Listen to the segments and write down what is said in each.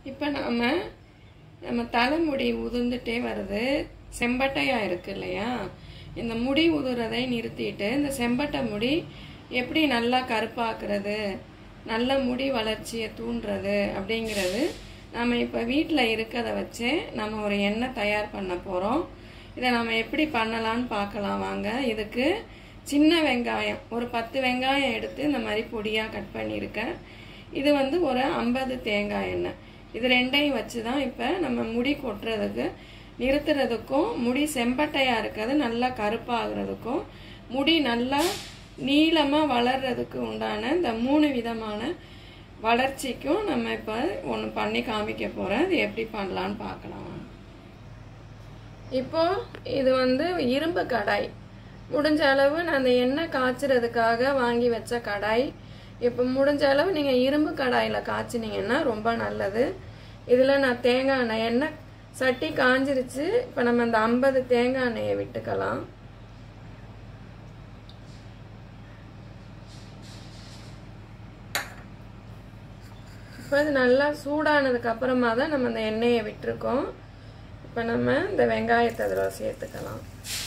இப்போ நாம் நம்ம தலைமுடி உதிர்ந்துட்டே வருது செம்பட்டையாக இருக்கு இல்லையா இந்த முடி உதுறதை நிறுத்திட்டு இந்த செம்பட்டை முடி எப்படி நல்லா கருப்பாக்குறது நல்ல முடி வளர்ச்சியை தூண்டுறது அப்படிங்கிறது நம்ம இப்போ வீட்டில் இருக்கிறத வச்சே நம்ம ஒரு எண்ணெய் தயார் பண்ண போகிறோம் இதை நம்ம எப்படி பண்ணலான்னு பார்க்கலாம் வாங்க இதுக்கு சின்ன வெங்காயம் ஒரு பத்து வெங்காயம் எடுத்து இந்த மாதிரி பொடியாக கட் பண்ணியிருக்கேன் இது வந்து ஒரு ஐம்பது தேங்காய் எண்ணெய் இது ரெண்டையும் வச்சு தான் இப்போ நம்ம முடி கொட்டுறதுக்கு நிறுத்துறதுக்கும் முடி செம்பட்டையாக இருக்கிறது நல்லா கருப்பாகிறதுக்கும் முடி நல்லா நீளமாக வளர்றதுக்கு உண்டான இந்த மூணு விதமான வளர்ச்சிக்கும் நம்ம இப்போ ஒன்று பண்ணி காமிக்க போகிறேன் இது எப்படி பண்ணலான்னு பார்க்கலாம் இப்போ இது வந்து இரும்பு கடாய் முடிஞ்ச அளவு நான் அந்த எண்ணெய் காய்ச்சறதுக்காக வாங்கி வச்ச கடாய் இப்போ முடிஞ்ச அளவு நீங்கள் இரும்பு கடாயில் காய்ச்சினீங்கன்னா ரொம்ப நல்லது இதில் நான் தேங்காய் எண்ணெய் எண்ணெய் சட்டி காஞ்சிருச்சு இப்போ நம்ம அந்த ஐம்பது தேங்காய் எண்ணெயை விட்டுக்கலாம் இப்போ இது நல்லா சூடானதுக்கு அப்புறமா தான் நம்ம அந்த எண்ணெயை விட்டுருக்கோம் இப்போ நம்ம இந்த வெங்காயத்தை அதில் சேர்த்துக்கலாம்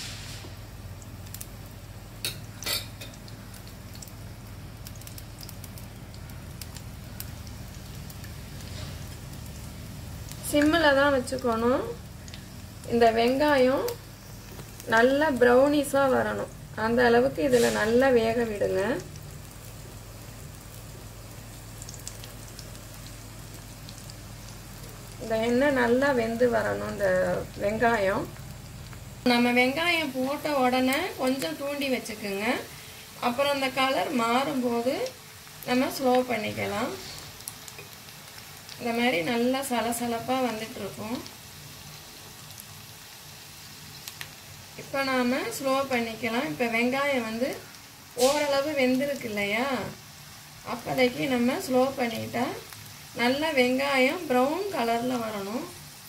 சிம்மில் தான் வச்சுக்கணும் இந்த வெங்காயம் நல்லா ப்ரௌனிஸாக வரணும் அந்த அளவுக்கு இதில் நல்லா வேக விடுங்க இந்த எண்ணெய் நல்லா வெந்து வரணும் இந்த வெங்காயம் நம்ம வெங்காயம் போட்ட உடனே கொஞ்சம் தூண்டி வச்சுக்கோங்க அப்புறம் அந்த கலர் மாறும்போது நம்ம ஸ்லோ பண்ணிக்கலாம் இந்த மாதிரி நல்லா சலசலப்பாக வந்துட்டுருக்கும் இப்போ நாம் ஸ்லோ பண்ணிக்கலாம் இப்போ வெங்காயம் வந்து ஓரளவு வெந்திருக்கு இல்லையா அப்போதைக்கு நம்ம ஸ்லோ பண்ணிட்டா நல்ல வெங்காயம் ப்ரௌன் கலரில் வரணும்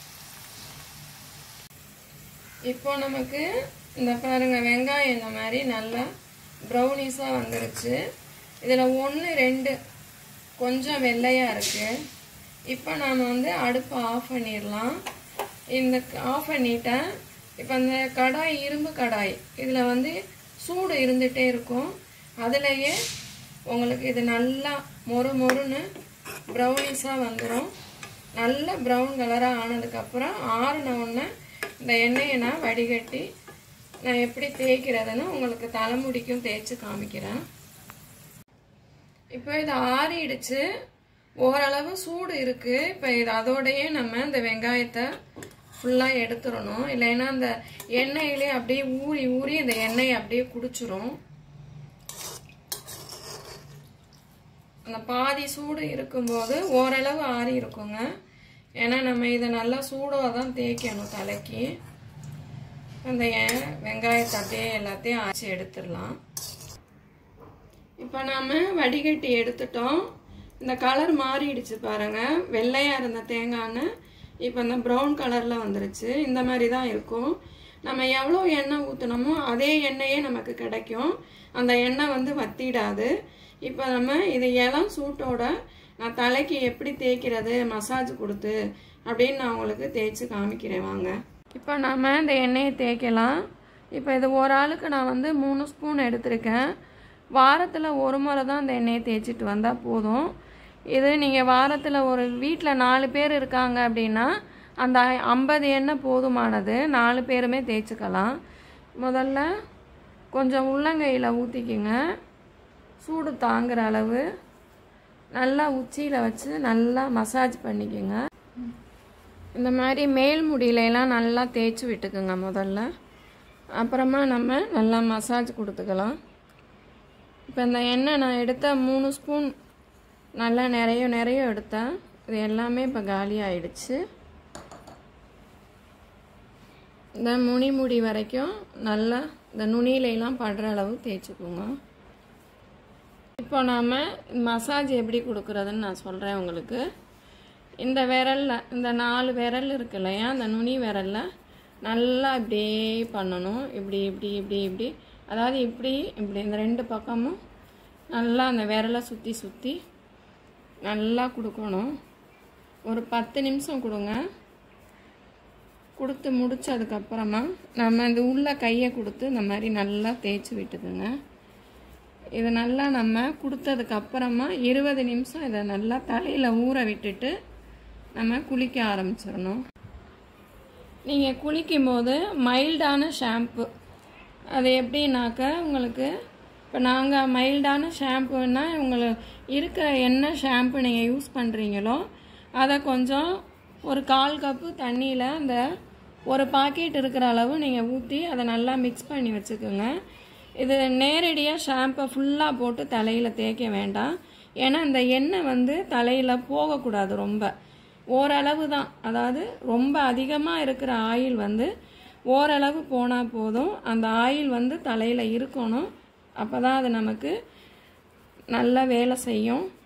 இப்போ நமக்கு இந்த பாருங்க வெங்காயம் இந்த மாதிரி நல்லா ப்ரௌனிஸாக வந்துருச்சு இதில் ஒன்று ரெண்டு கொஞ்சம் வெள்ளையாக இருக்குது இப்போ நாம் வந்து அடுப்பை ஆஃப் பண்ணிடலாம் இந்த ஆஃப் பண்ணிட்டேன் இப்போ அந்த கடாய் இரும்பு கடாய் இதில் வந்து சூடு இருந்துகிட்டே இருக்கும் அதுலேயே உங்களுக்கு இது நல்லா மொறு மொறுன்னு ப்ரௌனிஸாக வந்துடும் நல்ல ப்ரௌன் கலராக ஆனதுக்கப்புறம் ஆறின உடனே இந்த எண்ணெயை நான் வடிகட்டி நான் எப்படி தேய்க்கிறதுன்னு உங்களுக்கு தலைமுடிக்கும் தேய்ச்சி காமிக்கிறேன் இப்போ இது ஆறிடுச்சு ஓரளவு சூடு இருக்குது இப்போ இது அதோடையே நம்ம இந்த வெங்காயத்தை ஃபுல்லாக எடுத்துடணும் இல்லைன்னா அந்த எண்ணெயிலே அப்படியே ஊறி ஊறி இந்த எண்ணெயை அப்படியே குடிச்சிரும் அந்த பாதி சூடு இருக்கும்போது ஓரளவு ஆறி இருக்குங்க ஏன்னா நம்ம இதை நல்லா சூடாக தான் தேய்க்கணும் தலைக்கு அந்த வெங்காயத்தை அப்படியே எல்லாத்தையும் ஆச்சு எடுத்துடலாம் இப்போ நாம் வடிகட்டி எடுத்துட்டோம் இந்த கலர் மாறிடுச்சு பாருங்க வெள்ளையாக இருந்த தேங்காய் இப்போ இந்த ப்ரௌன் கலரில் வந்துருச்சு இந்த மாதிரி தான் இருக்கும் நம்ம எவ்வளோ எண்ணெய் ஊற்றினோமோ அதே எண்ணெயே நமக்கு கிடைக்கும் அந்த எண்ணெய் வந்து வத்திடாது இப்போ நம்ம இது இளம் சூட்டோட நான் தலைக்கு எப்படி தேய்க்கிறது மசாஜ் கொடுத்து அப்படின்னு நான் உங்களுக்கு தேய்ச்சி காமிக்கிறேன் வாங்க இப்போ நம்ம இந்த எண்ணெயை தேய்க்கலாம் இப்போ இது ஒரு ஆளுக்கு நான் வந்து மூணு ஸ்பூன் எடுத்திருக்கேன் வாரத்தில் ஒரு முறை தான் இந்த எண்ணெயை தேய்ச்சிட்டு வந்தால் போதும் இது நீங்கள் வாரத்தில் ஒரு வீட்டில் நாலு பேர் இருக்காங்க அப்படின்னா அந்த ஐம்பது எண்ணெய் போதுமானது நாலு பேருமே தேய்ச்சிக்கலாம் முதல்ல கொஞ்சம் உள்ளங்கையில் ஊற்றிக்கிங்க சூடு தாங்குற அளவு நல்லா உச்சியில் வச்சு நல்லா மசாஜ் பண்ணிக்கோங்க இந்த மாதிரி மேல் முடியிலலாம் நல்லா தேய்ச்சி விட்டுக்குங்க முதல்ல அப்புறமா நம்ம நல்லா மசாஜ் கொடுத்துக்கலாம் இப்போ இந்த எண்ணெய் நான் எடுத்த மூணு ஸ்பூன் நல்லா நிறைய நிறைய எடுத்தேன் இது எல்லாமே இப்போ காலி ஆயிடுச்சு இந்த முனி முடி வரைக்கும் நல்லா இந்த நுனியிலலாம் படுற அளவு தேய்ச்சிக்கோங்க இப்போ நாம் மசாஜ் எப்படி கொடுக்குறதுன்னு நான் சொல்கிறேன் உங்களுக்கு இந்த விரலில் இந்த நாலு விரல் இருக்கு இல்லையா அந்த நுனி விரலில் நல்லா இப்படியே பண்ணணும் இப்படி இப்படி இப்படி இப்படி அதாவது இப்படி இப்படி இந்த ரெண்டு பக்கமும் நல்லா அந்த விரலை சுற்றி சுற்றி நல்லா கொடுக்கணும் ஒரு பத்து நிமிஷம் கொடுங்க கொடுத்து முடிச்சதுக்கப்புறமா நம்ம இந்த உள்ள கையை கொடுத்து இந்த மாதிரி நல்லா தேய்ச்சி விட்டுதுங்க இது நல்லா நம்ம கொடுத்ததுக்கப்புறமா இருபது நிமிஷம் இதை நல்லா தலையில் ஊற விட்டுட்டு நம்ம குளிக்க ஆரம்பிச்சிடணும் நீங்கள் குளிக்கும்போது மைல்டான ஷாம்பு அது எப்படின்னாக்க உங்களுக்கு இப்போ நாங்கள் மைல்டான ஷாம்புன்னா உங்களுக்கு இருக்கிற என்ன ஷாம்பு நீங்கள் யூஸ் பண்ணுறீங்களோ அதை கொஞ்சம் ஒரு கால் கப்பு தண்ணியில் அந்த ஒரு பாக்கெட் இருக்கிற அளவு நீங்கள் ஊற்றி அதை நல்லா மிக்ஸ் பண்ணி வச்சுக்கோங்க இது நேரடியாக ஷாம்பை ஃபுல்லாக போட்டு தலையில் தேய்க்க வேண்டாம் ஏன்னா இந்த எண்ணெய் வந்து தலையில் போகக்கூடாது ரொம்ப ஓரளவு தான் அதாவது ரொம்ப அதிகமாக இருக்கிற ஆயில் வந்து ஓரளவு போனால் போதும் அந்த ஆயில் வந்து தலையில் இருக்கணும் அப்போ தான் அது நமக்கு நல்ல வேலை செய்யும்